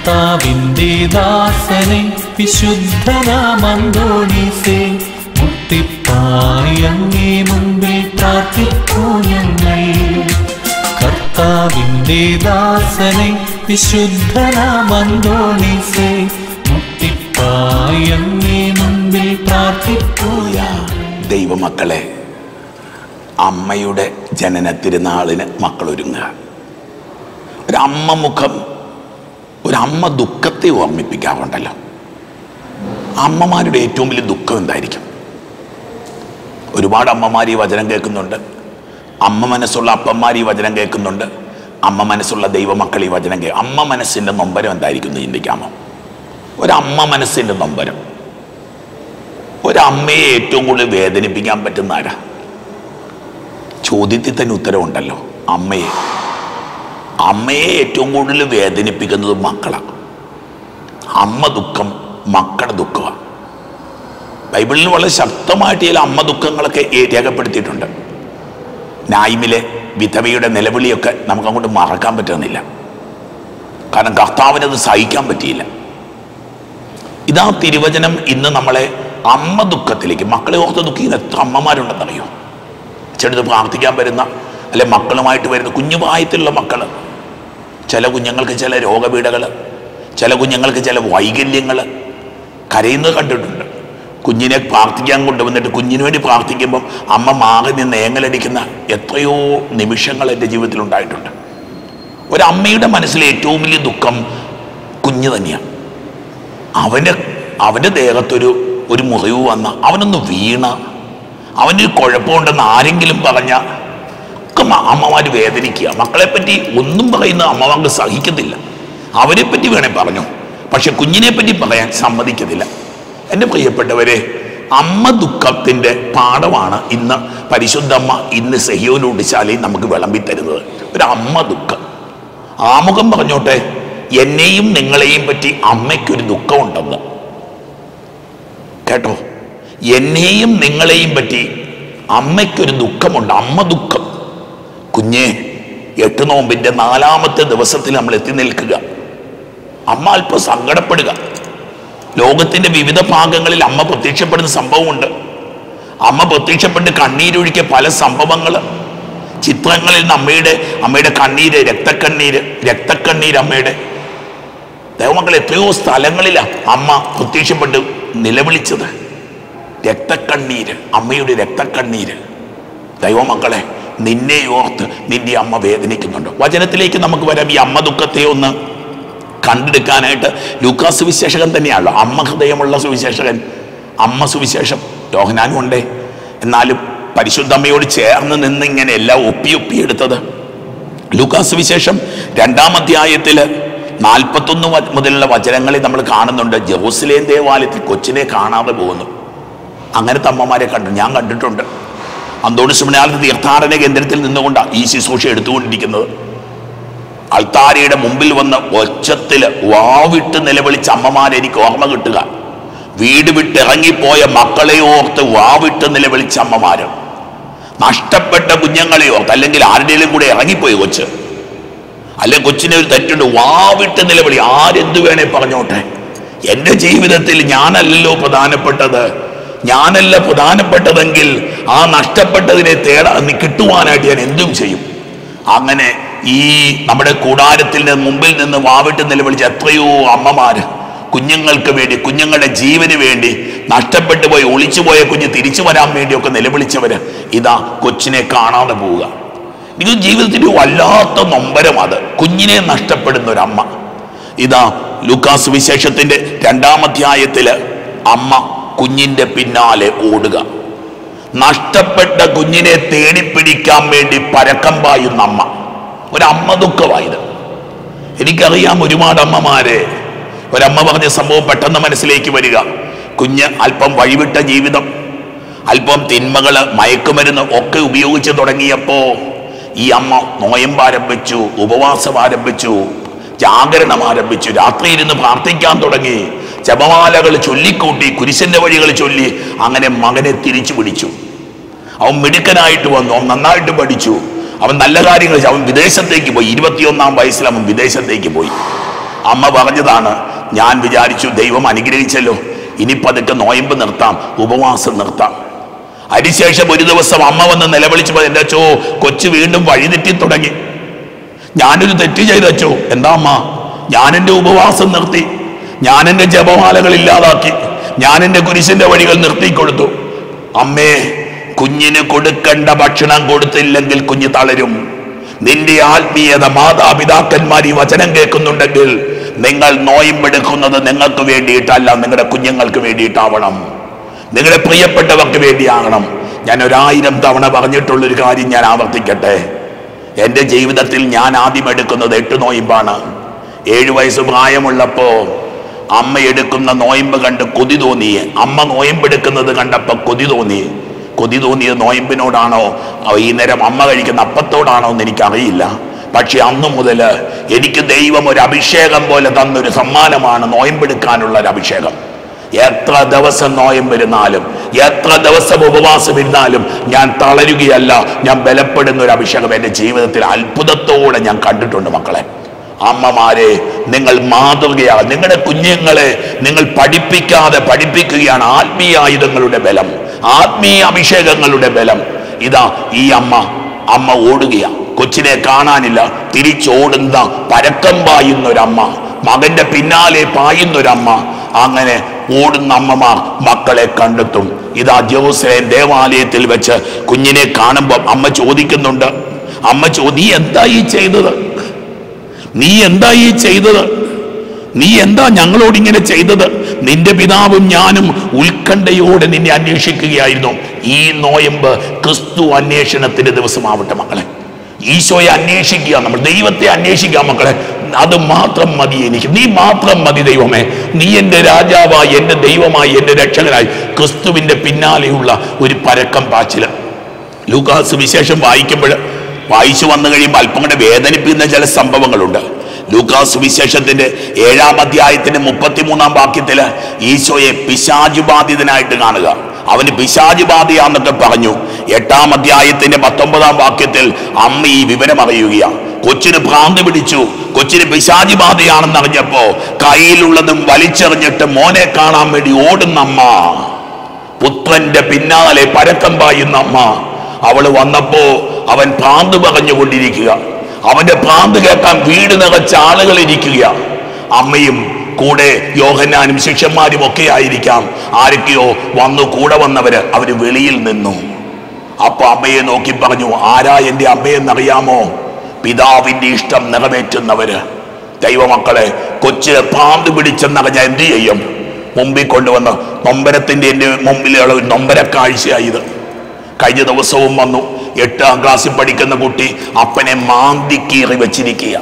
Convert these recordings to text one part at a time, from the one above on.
കർത്താവിൻ്റെ ദാസനെ വിശുദ്ധനാമന്തോണീസേ മുട്ടിപ്പായി അങ്ങേ മുമ്പിൽ പ്രാർത്ഥിക്കൂ ഞങ്ങൾ കർത്താവിൻ്റെ ദാസനെ വിശുദ്ധനാമന്തോണീസേ മുട്ടിപ്പായി അങ്ങേ മുമ്പിൽ പ്രാർത്ഥിക്കൂ ഞങ്ങൾ ദൈവമക്കളെ അമ്മയുടെ ജനന തിരുനാളിന് മക്കൾ ഒരുങ്ങുക ഒരമ്മ മുഖം ഒരമ്മ ദുഃഖത്തെ ഓർമ്മിപ്പിക്കാറുണ്ടല്ലോ അമ്മമാരുടെ ഏറ്റവും വലിയ ദുഃഖം എന്തായിരിക്കും ഒരുപാട് അമ്മമാർ ഈ വചനം കേൾക്കുന്നുണ്ട് അമ്മ മനസ്സുള്ള അപ്പന്മാർ ഈ വചനം കേൾക്കുന്നുണ്ട് അമ്മ മനസ്സുള്ള ദൈവമക്കൾ ഈ വചനം കേ അമ്മ മനസ്സിൻ്റെ നൊമ്പരം എന്തായിരിക്കും എന്ന് ചിന്തിക്കാമോ ഒരമ്മ മനസ്സിൻ്റെ നൊമ്പരം ഒരമ്മയെ ഏറ്റവും കൂടുതൽ വേദനിപ്പിക്കാൻ പറ്റുന്ന ആരാ ചോദ്യത്തിൽ തന്നെ ഉത്തരവുണ്ടല്ലോ അമ്മയെ അമ്മയെ ഏറ്റവും കൂടുതൽ വേദനിപ്പിക്കുന്നത് മക്കളാണ് അമ്മ ദുഃഖം മക്കളുടെ ദുഃഖമാണ് ബൈബിളിൽ വളരെ ശക്തമായിട്ട് ചില അമ്മ ദുഃഖങ്ങളൊക്കെ ഏ- രേഖപ്പെടുത്തിയിട്ടുണ്ട് നായിമിലെ വിധവയുടെ നിലവിളിയൊക്കെ നമുക്ക് അങ്ങോട്ട് മറക്കാൻ പറ്റുന്നില്ല കാരണം കർത്താവിനത് സഹിക്കാൻ പറ്റിയില്ല ഇതാ തിരുവചനം ഇന്ന് നമ്മളെ അമ്മ ദുഃഖത്തിലേക്ക് മക്കളെ ഓർത്ത് ദുഃഖിക്കുന്ന എത്ര അമ്മമാരുണ്ടെന്നറിയോ ചെടുത്ത് പ്രാർത്ഥിക്കാൻ വരുന്ന അല്ലെ മക്കളുമായിട്ട് വരുന്ന കുഞ്ഞു പ്രായത്തിലുള്ള മക്കൾ ചില കുഞ്ഞുങ്ങൾക്ക് ചില രോഗപീഠകൾ ചില കുഞ്ഞുങ്ങൾക്ക് ചില വൈകല്യങ്ങൾ കരയുന്നത് കണ്ടിട്ടുണ്ട് കുഞ്ഞിനെ പ്രാർത്ഥിക്കാൻ കൊണ്ടുവന്നിട്ട് കുഞ്ഞിന് വേണ്ടി പ്രാർത്ഥിക്കുമ്പം അമ്മ മാറി നിന്ന് ഏങ്ങലടിക്കുന്ന എത്രയോ നിമിഷങ്ങൾ എൻ്റെ ജീവിതത്തിൽ ഉണ്ടായിട്ടുണ്ട് ഒരമ്മയുടെ മനസ്സിലെ ഏറ്റവും വലിയ ദുഃഖം കുഞ്ഞ് തന്നെയാണ് അവന് അവൻ്റെ ദേഹത്തൊരു ഒരു മുറിവ് വന്ന അവനൊന്ന് വീണ അവനൊരു കുഴപ്പമുണ്ടെന്ന് ആരെങ്കിലും പറഞ്ഞ ഒക്കെ അമ്മമാർ വേദനിക്കുക മക്കളെപ്പറ്റി ഒന്നും പറയുന്ന അമ്മമാർക്ക് സഹിക്കത്തില്ല അവരെപ്പറ്റി വേണേ പറഞ്ഞു പക്ഷെ കുഞ്ഞിനെ പറ്റി പറയാൻ സമ്മതിക്കത്തില്ല എൻ്റെ പ്രിയപ്പെട്ടവരെ അമ്മ ദുഃഖത്തിൻ്റെ പാഠമാണ് ഇന്ന് പരിശുദ്ധമ്മ ഇന്ന് സെഹിയോലുടിശാലയിൽ നമുക്ക് വിളമ്പി തരുന്നത് ഒരു അമ്മ ദുഃഖം ആമുഖം പറഞ്ഞോട്ടെ എന്നെയും നിങ്ങളെയും പറ്റി അമ്മയ്ക്കൊരു ദുഃഖമുണ്ടെന്ന് കേട്ടോ എന്നെയും നിങ്ങളെയും പറ്റി അമ്മയ്ക്കൊരു ദുഃഖമുണ്ട് അമ്മ ദുഃഖം കുഞ്ഞെ എട്ട് നോമ്പിന്റെ നാലാമത്തെ ദിവസത്തിൽ നമ്മൾ എത്തി നിൽക്കുക അമ്മ അല്പം സങ്കടപ്പെടുക ലോകത്തിന്റെ വിവിധ ഭാഗങ്ങളിൽ അമ്മ പ്രത്യക്ഷപ്പെടുന്ന സംഭവമുണ്ട് അമ്മ പ്രത്യക്ഷപ്പെട്ട് കണ്ണീരൊഴുക്കിയ പല സംഭവങ്ങൾ ചിത്രങ്ങളിൽ നിന്ന് അമ്മയുടെ അമ്മയുടെ കണ്ണീര് രക്തക്കണ്ണീര് രക്തക്കണ്ണീര് അമ്മയുടെ ദൈവമക്കൾ എത്രയോ സ്ഥലങ്ങളിലാണ് അമ്മ പ്രത്യക്ഷപ്പെട്ട് നിലവിളിച്ചത് രക്തക്കണ്ണീര് അമ്മയുടെ രക്തക്കണ്ണീര് ദൈവമക്കളെ നിന്നെ ഓർത്ത് നിന്റെ അമ്മ വേദനിക്കുന്നുണ്ട് വചനത്തിലേക്ക് നമുക്ക് വരാം ഈ അമ്മ ദുഃഖത്തെ ഒന്ന് കണ്ടെടുക്കാനായിട്ട് ലൂക്കാസ് സുവിശേഷകൻ തന്നെയാണല്ലോ അമ്മ ഹൃദയമുള്ള സുവിശേഷകൻ അമ്മ സുവിശേഷം യോഹനാനും ഉണ്ടേ എന്നാലും പരിശുദ്ധമ്മയോട് ചേർന്ന് നിന്ന് ഇങ്ങനെ എല്ലാം ഒപ്പി ഒപ്പി എടുത്തത് ലൂക്കാസ് വിശേഷം രണ്ടാം അധ്യായത്തില് നാൽപ്പത്തൊന്ന് വ- മുതലുള്ള വചനങ്ങളിൽ നമ്മൾ കാണുന്നുണ്ട് ജെറൂസലേം ദേവാലയത്തിൽ കൊച്ചിനെ കാണാതെ പോകുന്നു അങ്ങനത്തെ അമ്മമാരെ കണ്ടു ഞാൻ കണ്ടിട്ടുണ്ട് അന്തോണി സുമനാളത്ത് തീർത്ഥാടന കേന്ദ്രത്തിൽ നിന്നുകൊണ്ടാണ് ഈ ശുശ്രൂഷ എടുത്തുകൊണ്ടിരിക്കുന്നത് അൾത്താരയുടെ മുമ്പിൽ വന്ന് ഒച്ചത്തിൽ വാവിട്ട് നിലവിളിച്ച അമ്മമാരെ എനിക്ക് ഓർമ്മ കിട്ടുക വീട് വിട്ട് ഇറങ്ങിപ്പോയ മക്കളെ ഓർത്ത് വാവിട്ട് നിലവിളിച്ച അമ്മമാര് നഷ്ടപ്പെട്ട കുഞ്ഞുങ്ങളെ ഓർത്ത് അല്ലെങ്കിൽ ആരുടെയും കൂടെ ഇറങ്ങിപ്പോയി കൊച്ച് അല്ലെ കൊച്ചിനെ ഒരു തെറ്റുണ്ട് വാവിട്ട് നിലവിളി ആരെന്ത് വേണേ പറഞ്ഞോട്ടെ എൻ്റെ ജീവിതത്തിൽ ഞാനല്ലല്ലോ പ്രധാനപ്പെട്ടത് ഞാനല്ല പ്രധാനപ്പെട്ടതെങ്കിൽ ആ നഷ്ടപ്പെട്ടതിനെ തേടാ നി- കിട്ടുവാനായിട്ട് ഞാൻ എന്തും ചെയ്യും അങ്ങനെ ഈ നമ്മുടെ കൂടാരത്തിൽ നിന്ന് മുമ്പിൽ നിന്ന് വാവിട്ട് നിലവിളിച്ച എത്രയോ അമ്മമാര് കുഞ്ഞുങ്ങൾക്ക് വേണ്ടി കുഞ്ഞുങ്ങളുടെ ജീവന് വേണ്ടി നഷ്ടപ്പെട്ടു പോയി ഒളിച്ചുപോയ കുഞ്ഞ് തിരിച്ചു വരാൻ വേണ്ടിയൊക്കെ നിലവിളിച്ചവര് ഇതാ കൊച്ചിനെ കാണാതെ പോവുക ഇത് ജീവിതത്തിൽ ഒരു വല്ലാത്ത നൊമ്പരം അത് കുഞ്ഞിനെ നഷ്ടപ്പെടുന്ന ഒരു അമ്മ ഇതാ ലൂക്കാസ് വിശേഷത്തിന്റെ രണ്ടാം അധ്യായത്തില് അമ്മ കുഞ്ഞിന്റെ പിന്നാലെ ഓടുക നഷ്ടപ്പെട്ട കുഞ്ഞിനെ തേടിപ്പിടിക്കാൻ വേണ്ടി പരക്കം പായുന്ന അമ്മ ഒരമ്മ ദുഃഖമായത് എനിക്കറിയാം ഒരുപാട് അമ്മമാരെ ഒരമ്മ പറഞ്ഞ സംഭവം പെട്ടെന്ന് മനസ്സിലേക്ക് വരിക കുഞ്ഞ് അല്പം വഴിവിട്ട ജീവിതം അല്പം തിന്മകള് മയക്കുമരുന്ന് ഒക്കെ ഉപയോഗിച്ച് തുടങ്ങിയപ്പോ ഈ അമ്മ നോയമ്പ് ആരംഭിച്ചു ഉപവാസം ആരംഭിച്ചു ജാഗരണം ആരംഭിച്ചു രാത്രി ഇരുന്ന് പ്രാർത്ഥിക്കാൻ തുടങ്ങി ജപമാലകൾ ചൊല്ലിക്കൂട്ടി കുരിശന്റെ വഴികൾ ചൊല്ലി അങ്ങനെ മകനെ തിരിച്ചു പിടിച്ചു അവൻ മിടുക്കനായിട്ട് വന്നു അവൻ നന്നായിട്ട് പഠിച്ചു അവൻ നല്ല കാര്യങ്ങൾ ചെയ്തു. അവൻ വിദേശത്തേക്ക് പോയി ഇരുപത്തിയൊന്നാം വയസ്സിൽ അവൻ വിദേശത്തേക്ക് പോയി അമ്മ പറഞ്ഞതാണ് ഞാൻ വിചാരിച്ചു ദൈവം അനുഗ്രഹിച്ചല്ലോ ഇനി പതുക്കെ നോയമ്പ് നിർത്താം ഉപവാസം നിർത്താം അതിനുശേഷം ഒരു ദിവസം അമ്മ വന്ന് നിലവിളിച്ചപ്പോൾ എൻ്റെ അച്ചോ കൊച്ചു വീണ്ടും വഴിതെറ്റി തുടങ്ങി ഞാനൊരു തെറ്റ് ചെയ്തച്ചോ എന്താ അമ്മ ഞാൻ എൻ്റെ ഉപവാസം നിർത്തി ഞാൻ എൻ്റെ ജപമാലകൾ ഇല്ലാതാക്കി ഞാൻ എൻ്റെ കുരിശിന്റെ വഴികൾ നിർത്തിക്കൊടുത്തു അമ്മേ കുഞ്ഞിന് കൊടുക്കേണ്ട ഭക്ഷണം കൊടുത്തില്ലെങ്കിൽ കുഞ്ഞ് തളരും നിന്റെ ആത്മീയത മാതാപിതാക്കന്മാർ ഈ വചനം കേൾക്കുന്നുണ്ടെങ്കിൽ നിങ്ങൾ നോയമ്പെടുക്കുന്നത് നിങ്ങൾക്ക് വേണ്ടിയിട്ടല്ല നിങ്ങളുടെ കുഞ്ഞുങ്ങൾക്ക് വേണ്ടിയിട്ടാവണം നിങ്ങളുടെ പ്രിയപ്പെട്ടവർക്ക് വേണ്ടിയാകണം ഞാൻ ഒരായിരം തവണ പറഞ്ഞിട്ടുള്ളൊരു കാര്യം ഞാൻ ആവർത്തിക്കട്ടെ എൻ്റെ ജീവിതത്തിൽ ഞാൻ ആദ്യം എടുക്കുന്നത് എട്ട് നോയിമ്പാണ് ഏഴു വയസ്സ് പ്രായമുള്ളപ്പോ അമ്മ എടുക്കുന്ന നോയമ്പ് കണ്ട് കൊതി തോന്നി അമ്മ നോയമ്പെടുക്കുന്നത് കണ്ടപ്പോൾ കൊതി തോന്നി കൊതി തോന്നിയത് നോയമ്പിനോടാണോ വൈകുന്നേരം അമ്മ കഴിക്കുന്ന അപ്പത്തോടാണോ എന്ന് എനിക്കറിയില്ല പക്ഷെ അന്നു മുതൽ എനിക്ക് ദൈവം ഒരു അഭിഷേകം പോലെ തന്നൊരു സമ്മാനമാണ് നോയമ്പെടുക്കാനുള്ള ഒരു അഭിഷേകം എത്ര ദിവസം നോയം വരുന്നാലും എത്ര ദിവസം ഉപവാസം ഇരുന്നാലും ഞാൻ തളരുകയല്ല ഞാൻ ബലപ്പെടുന്ന ഒരു അഭിഷേകം എൻ്റെ ജീവിതത്തിൽ അത്ഭുതത്തോടെ ഞാൻ കണ്ടിട്ടുണ്ട് മക്കളെ അമ്മമാരെ നിങ്ങൾ മാതൃകയാണ് നിങ്ങളുടെ കുഞ്ഞുങ്ങളെ നിങ്ങൾ പഠിപ്പിക്കാതെ പഠിപ്പിക്കുകയാണ് ആത്മീയ ആയുധങ്ങളുടെ ബലം ആത്മീയ അഭിഷേകങ്ങളുടെ ബലം ഇതാ ഈ അമ്മ അമ്മ ഓടുകയാണ് കൊച്ചിനെ കാണാനില്ല തിരിച്ചോടുന്ന പരക്കം പായുന്ന ഒരമ്മ മകന്റെ പിന്നാലെ പായുന്ന ഒരമ്മ അങ്ങനെ ഓടുന്ന അമ്മമാർ മക്കളെ കണ്ടെത്തും ഇതാ ജെറൂസലേം ദേവാലയത്തിൽ വെച്ച് കുഞ്ഞിനെ കാണുമ്പോൾ അമ്മ ചോദിക്കുന്നുണ്ട് അമ്മ ചോദി എന്താ ഈ ചെയ്തത് നീ എന്താ ഈ ചെയ്തത് നീ എന്താ ഞങ്ങളോട് ഇങ്ങനെ ചെയ്തത് നിന്റെ പിതാവും ഞാനും ഉത്കണ്ഠയോടെ നിന്നെ അന്വേഷിക്കുകയായിരുന്നു ഈ നോയമ്പ് ക്രിസ്തു അന്വേഷണത്തിന്റെ ദിവസമാവട്ടെ മക്കളെ ഈശോയെ അന്വേഷിക്കുക നമ്മൾ ദൈവത്തെ അന്വേഷിക്കുക മക്കളെ അത് മാത്രം മതി എനിക്ക് നീ മാത്രം മതി ദൈവമേ നീ എൻ്റെ രാജാവായി എൻ്റെ ദൈവമായി എൻ്റെ രക്ഷകനായി ക്രിസ്തുവിൻ്റെ പിന്നാലെയുള്ള ഒരു പരക്കം പാച്ചില് ലൂക്കാസ് വിശേഷം വായിക്കുമ്പോൾ വായിച്ചു വന്നു കഴിയുമ്പോൾ അല്പം കൂടെ വേദനിപ്പിക്കുന്ന ചില സംഭവങ്ങളുണ്ട് ലൂക്കാസ് വിശേഷത്തിന്റെ ഏഴാം അധ്യായത്തിന്റെ മുപ്പത്തിമൂന്നാം വാക്യത്തില് ഈശോയെ പിശാചുബാധിതനായിട്ട് കാണുക അവന് പിശാചുബാധയാന്നൊക്കെ പറഞ്ഞു എട്ടാം അധ്യായത്തിന്റെ പത്തൊമ്പതാം വാക്യത്തിൽ അമ്മ ഈ വിവരം അറിയുകയാണ് കൊച്ചിന് ഭ്രാന്ത് പിടിച്ചു കൊച്ചിന് പിശാചുബാധയാണെന്ന് അറിഞ്ഞപ്പോ കയ്യിലുള്ളതും വലിച്ചെറിഞ്ഞിട്ട് മോനെ കാണാൻ വേണ്ടി ഓടുന്ന അമ്മ പുത്രന്റെ പിന്നാലെ പരക്കം പായുന്ന അമ്മ അവള് വന്നപ്പോ അവൻ ഭ്രാന്ത് പറഞ്ഞുകൊണ്ടിരിക്കുക അവന്റെ ഭ്രാന്ത് കേൾക്കാൻ വീട് നിറച്ച ആളുകൾ ഇരിക്കുക അമ്മയും കൂടെ യോഹന്നാനും ശിഷ്യന്മാരും ഒക്കെ ആയിരിക്കാം ആരൊക്കെയോ വന്നു കൂടെ വന്നവര് അവര് വെളിയിൽ നിന്നു അപ്പൊ അമ്മയെ നോക്കി പറഞ്ഞു ആരാ എന്റെ അമ്മയെന്നറിയാമോ പിതാവിന്റെ ഇഷ്ടം നിറവേറ്റുന്നവര് ദൈവമക്കളെ കൊച്ചിന് ഭ്രാന്ത് പിടിച്ചെന്നറിഞ്ഞാൽ എന്ത് ചെയ്യും മുമ്പിൽ കൊണ്ടുവന്ന് നൊമ്പരത്തിന്റെ എൻ്റെ മുമ്പിലുള്ള ഒരു നൊമ്പര കാഴ്ചയായത് കഴിഞ്ഞ ദിവസവും വന്നു എട്ടാം ക്ലാസ്സിൽ പഠിക്കുന്ന കുട്ടി അപ്പനെ മാന്തി കീറി വെച്ചിരിക്കുക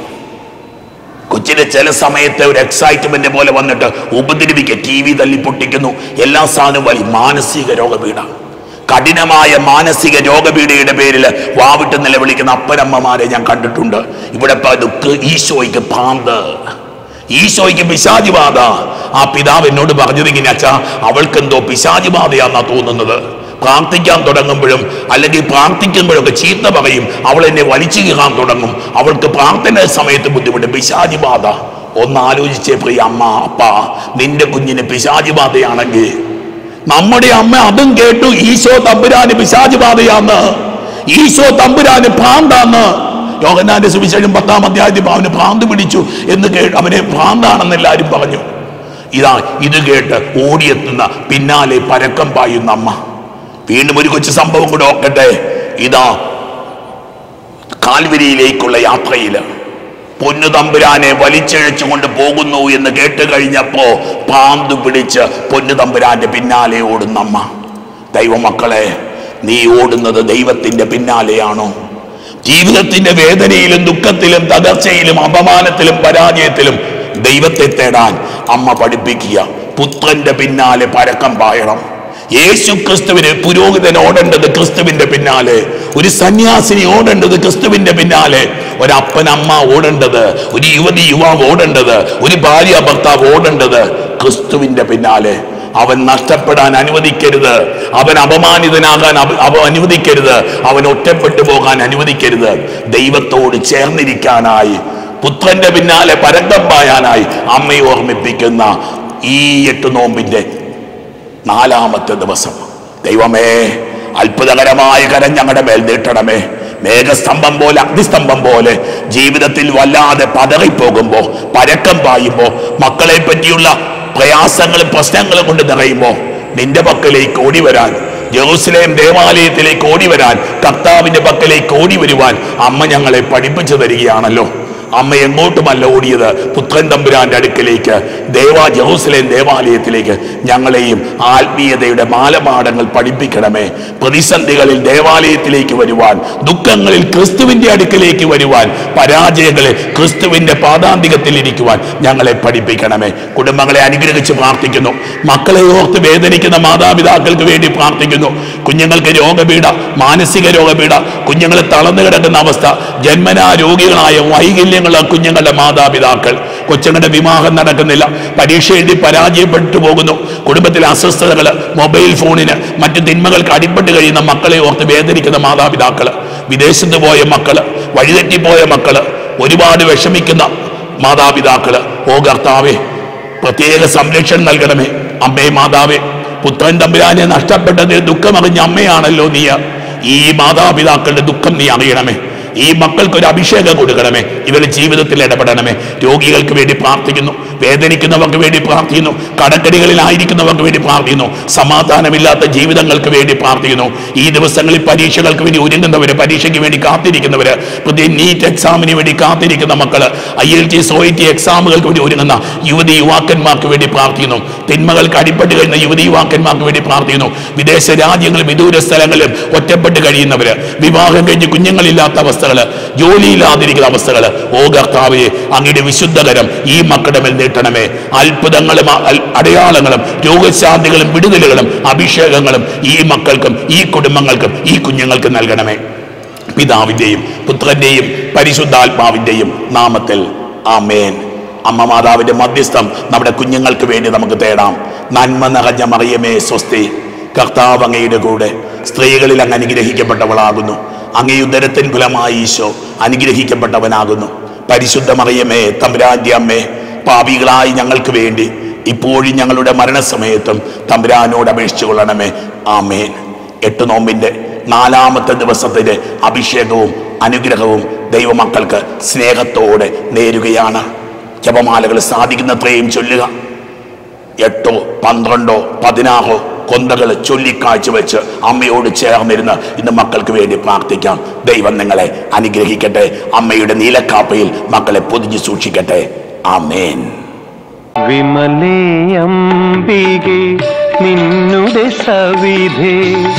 കൊച്ചിന് ചില സമയത്ത് ഒരു എക്സൈറ്റ്മെന്റ് പോലെ വന്നിട്ട് ഉപദ്രവിക്കുക ടി വി തല്ലി പൊട്ടിക്കുന്നു എല്ലാ സാധനവും വലി മാനസിക രോഗപീഠ കഠിനമായ മാനസിക രോഗപീഠയുടെ പേരിൽ വാവിട്ട് നിലവിളിക്കുന്ന അപ്പനമ്മമാരെ ഞാൻ കണ്ടിട്ടുണ്ട് ഇവിടെ പതുക്ക് ഈശോയ്ക്ക് ഭ്രാന്ത് ഈശോയ്ക്ക് പിശാചിബാധ ആ പിതാവ് എന്നോട് പറഞ്ഞത് ഇങ്ങനെ അച്ഛാ അവൾക്ക് എന്തോ പിശാചിബാധയാന്നാ തോന്നുന്നത് പ്രാർത്ഥിക്കാൻ തുടങ്ങുമ്പോഴും അല്ലെങ്കിൽ പ്രാർത്ഥിക്കുമ്പോഴൊക്കെ ചീത്ത പറയും അവൾ എന്നെ വലിച്ചു കീറാൻ തുടങ്ങും അവൾക്ക് പ്രാർത്ഥന സമയത്ത് ബുദ്ധിമുട്ട് പിശാചിബാധ ഒന്ന് ആലോചിച്ചേ പ്രിയ അമ്മ അപ്പ നിന്റെ കുഞ്ഞിന് പിശാചിബാധയാണെങ്കിൽ നമ്മുടെ അമ്മ അതും കേട്ടു ഈശോ തമ്പുരാന് പിശാചിബാധയാന്ന് ഈശോ തമ്പുരാന് ഭ്രാന്താന്ന് യോഹന്നാന്റെ സുവിശേഷം പത്താം അധ്യായത്തിൽ അവന് ഭ്രാന്ത് പിടിച്ചു എന്ന് കേട്ട് അവനെ ഭ്രാന്താണെന്ന് എല്ലാവരും പറഞ്ഞു ഇതാ ഇത് കേട്ട് ഓടിയെത്തുന്ന പിന്നാലെ പരക്കം പായുന്ന അമ്മ വീണ്ടും ഒരു കൊച്ചു സംഭവം കൂടെ ഓക്കട്ടെ ഇതാ കാൽവരിയിലേക്കുള്ള യാത്രയില് പൊന്നു തമ്പുരാനെ വലിച്ചഴച്ചുകൊണ്ട് പോകുന്നു എന്ന് കേട്ട് കഴിഞ്ഞപ്പോ പാന്തു പിടിച്ച് പൊന്നു തമ്പുരാന്റെ പിന്നാലെ ഓടുന്ന അമ്മ ദൈവമക്കളെ നീ ഓടുന്നത് ദൈവത്തിന്റെ പിന്നാലെയാണോ ജീവിതത്തിന്റെ വേദനയിലും ദുഃഖത്തിലും തകർച്ചയിലും അപമാനത്തിലും പരാജയത്തിലും ദൈവത്തെ തേടാൻ അമ്മ പഠിപ്പിക്കുക പുത്രന്റെ പിന്നാലെ പരക്കം പായണം യേശു ക്രിസ്തുവിന് പുരോഹിതൻ ഓടേണ്ടത് ക്രിസ്തുവിന്റെ പിന്നാലെ ഒരു സന്യാസിനി ഓടേണ്ടത് ക്രിസ്തുവിന്റെ പിന്നാലെ ഒരപ്പനമ്മ ഓടേണ്ടത് ഒരു യുവതി യുവാവ് ഓടേണ്ടത് ഒരു ഭാര്യ ഭർത്താവ് ഓടേണ്ടത് ക്രിസ്തുവിന്റെ പിന്നാലെ അവൻ നഷ്ടപ്പെടാൻ അനുവദിക്കരുത് അവൻ അപമാനിതനാകാൻ അവ- അവ അനുവദിക്കരുത് അവൻ ഒറ്റപ്പെട്ടു പോകാൻ അനുവദിക്കരുത് ദൈവത്തോട് ചേർന്നിരിക്കാനായി പുത്രന്റെ പിന്നാലെ പരക്കം പായാനായി അമ്മയെ ഓർമ്മിപ്പിക്കുന്ന ഈ എട്ട് നോമ്പിന്റെ നാലാമത്തെ ദിവസം ദൈവമേ അത്ഭുതകരമായ കരം ഞങ്ങളുടെ മേൽ നീട്ടണമേ മേഘസ്തംഭം പോലെ അഗ്നിസ്തംഭം പോലെ ജീവിതത്തിൽ വല്ലാതെ പതറിപ്പോകുമ്പോ പരക്കം പായുമ്പോ മക്കളെ പറ്റിയുള്ള പ്രയാസങ്ങളും പ്രശ്നങ്ങളും കൊണ്ട് നിറയുമ്പോ നിന്റെ പക്കലേക്ക് ഓടി വരാൻ ജെറൂസലേം ദേവാലയത്തിലേക്ക് ഓടി വരാൻ കർത്താവിന്റെ പക്കലേക്ക് ഓടി വരുവാൻ അമ്മ ഞങ്ങളെ പഠിപ്പിച്ചു തരികയാണല്ലോ അമ്മ എങ്ങോട്ടുമല്ല ഓടിയത് പുത്രൻ തമ്പുരാന്റെ അടുക്കലേക്ക് ദേവാ ജെറൂസലേം ദേവാലയത്തിലേക്ക് ഞങ്ങളെയും ആത്മീയതയുടെ മാലപാഠങ്ങൾ പഠിപ്പിക്കണമേ പ്രതിസന്ധികളിൽ ദേവാലയത്തിലേക്ക് വരുവാൻ ദുഃഖങ്ങളിൽ ക്രിസ്തുവിന്റെ അടുക്കലേക്ക് വരുവാൻ പരാജയങ്ങളിൽ ക്രിസ്തുവിന്റെ പാതാന്തികത്തിൽ ഇരിക്കുവാൻ ഞങ്ങളെ പഠിപ്പിക്കണമേ കുടുംബങ്ങളെ അനുഗ്രഹിച്ച് പ്രാർത്ഥിക്കുന്നു മക്കളെ ഓർത്ത് വേദനിക്കുന്ന മാതാപിതാക്കൾക്ക് വേണ്ടി പ്രാർത്ഥിക്കുന്നു കുഞ്ഞുങ്ങൾക്ക് രോഗപീഠ മാനസിക രോഗപീഠ കുഞ്ഞുങ്ങൾ തളർന്നു കിടക്കുന്ന അവസ്ഥ ജന്മനാ രോഗികളായ വൈകല്യങ്ങളുള്ള കുഞ്ഞുങ്ങളുടെ മാതാപിതാക്കൾ കൊച്ചുങ്ങളുടെ വിവാഹം നടക്കുന്നില്ല പരീക്ഷ എഴുതി പരാജയപ്പെട്ടു പോകുന്നു കുടുംബത്തിലെ അസ്വസ്ഥതകൾ മൊബൈൽ ഫോണിന് മറ്റു തിന്മകൾക്ക് അടിപ്പെട്ട് കഴിയുന്ന മക്കളെ ഓർത്ത് വേദനിക്കുന്ന മാതാപിതാക്കൾ വിദേശത്ത് പോയ മക്കള് വഴിതെറ്റിപ്പോയ മക്കള് ഒരുപാട് വിഷമിക്കുന്ന മാതാപിതാക്കള് ഓ കർത്താവേ പ്രത്യേക സംരക്ഷണം നൽകണമേ അമ്മേ മാതാവേ പുത്രൻ തമ്പുരാനെ നഷ്ടപ്പെട്ടതിൽ ദുഃഖമറിഞ്ഞ അമ്മയാണല്ലോ നീ ഈ മാതാപിതാക്കളുടെ ദുഃഖം നീ അറിയണമേ ഈ മക്കൾക്ക് ഒരു അഭിഷേകം കൊടുക്കണമേ ഇവരുടെ ജീവിതത്തിൽ ഇടപെടണമേ രോഗികൾക്ക് വേണ്ടി പ്രാർത്ഥിക്കുന്നു വേദനിക്കുന്നവർക്ക് വേണ്ടി പ്രാർത്ഥിക്കുന്നു കടക്കടികളിലായിരിക്കുന്നവർക്ക് വേണ്ടി പ്രാർത്ഥിക്കുന്നു സമാധാനമില്ലാത്ത ജീവിതങ്ങൾക്ക് വേണ്ടി പ്രാർത്ഥിക്കുന്നു ഈ ദിവസങ്ങളിൽ പരീക്ഷകൾക്ക് വേണ്ടി ഒരുങ്ങുന്നവര് പരീക്ഷയ്ക്ക് വേണ്ടി കാത്തിരിക്കുന്നവര് പുതിയ നീറ്റ് എക്സാമിന് വേണ്ടി കാത്തിരിക്കുന്ന മക്കള് ഐ എൽ ടി സോ ടി എക്സാമുകൾക്ക് വേണ്ടി ഒരുങ്ങുന്ന യുവതി യുവാക്കന്മാർക്ക് വേണ്ടി പ്രാർത്ഥിക്കുന്നു തിന്മകൾക്ക് അടിപ്പെട്ട് കഴിയുന്ന യുവതി യുവാക്കന്മാർക്ക് വേണ്ടി പ്രാർത്ഥിക്കുന്നു വിദേശ രാജ്യങ്ങളിൽ വിദൂര സ്ഥലങ്ങളിലും ഒറ്റപ്പെട്ട് കഴിയുന്നവര് വിവാഹം കഴിഞ്ഞ് കുഞ്ഞുങ്ങളില്ലാത്ത അവസ്ഥകള് ജോലിയില്ലാതിരിക്കുന്ന അവസ്ഥകള് ഓ കർത്താവെ അങ്ങയുടെ വിശുദ്ധകരം ഈ മക്കളുടെ മേൽ നീട്ടണമേ അത്ഭുതങ്ങളും അ- അൽ- അടയാളങ്ങളും രോഗശാന്തികളും വിടുതലുകളും അഭിഷേകങ്ങളും ഈ മക്കൾക്കും ഈ കുടുംബങ്ങൾക്കും ഈ കുഞ്ഞുങ്ങൾക്കും നൽകണമേ പിതാവിന്റെയും പുത്രന്റെയും പരിശുദ്ധാത്മാവിന്റെയും നാമത്തിൽ ആമേൻ അമ്മ മാതാവിന്റെ മധ്യസ്ഥം നമ്മുടെ കുഞ്ഞുങ്ങൾക്ക് വേണ്ടി നമുക്ക് തേടാം നന്മ നിറഞ്ഞ മറിയമേ സ്വസ്തി കർത്താവ് അങ്ങയുടെ കൂടെ സ്ത്രീകളിൽ അങ്ങ് അനുഗ്രഹിക്കപ്പെട്ടവളാകുന്നു അങ്ങേ ഉദരത്തിൻ ഫലമായി ഈശോ അനുഗ്രഹിക്കപ്പെട്ടവനാകുന്നു പരിശുദ്ധ മറിയമേ തമ്പുരാന്റെ അമ്മേ പാപികളായി ഞങ്ങൾക്ക് വേണ്ടി ഇപ്പോഴും ഞങ്ങളുടെ മരണസമയത്തും തമ്പുരാനോട് അപേക്ഷിച്ചു കൊള്ളണമേ ആമേൻ എട്ട് നോമ്പിന്റെ നാലാമത്തെ ദിവസത്തിന്റെ അഭിഷേകവും അനുഗ്രഹവും ദൈവമക്കൾക്ക് സ്നേഹത്തോടെ നേരുകയാണ് ജപമാലകൾ സാധിക്കുന്നത്രയും ചൊല്ലുക എട്ടോ പന്ത്രണ്ടോ പതിനാറോ കൊന്തകൾ ചൊല്ലിക്കാഴ്ച വെച്ച് അമ്മയോട് ചേർന്നിരുന്ന് ഇന്ന് മക്കൾക്ക് വേണ്ടി പ്രാർത്ഥിക്കാം ദൈവം നിങ്ങളെ അനുഗ്രഹിക്കട്ടെ അമ്മയുടെ നീലക്കാപ്പയിൽ മക്കളെ പൊതിഞ്ഞു സൂക്ഷിക്കട്ടെ ആമേൻ വിമലേ അംബികെ നിന്നുടെ സവിധേ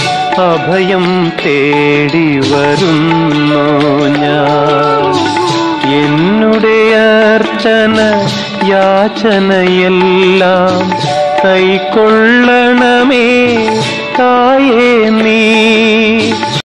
അഭയം തേടി വരുന്നു ഞാൻ എന്നുടെ അർച്ചന യാചനയെല്ലാം കൈക്കൊള്ളണമേ തായേ നീ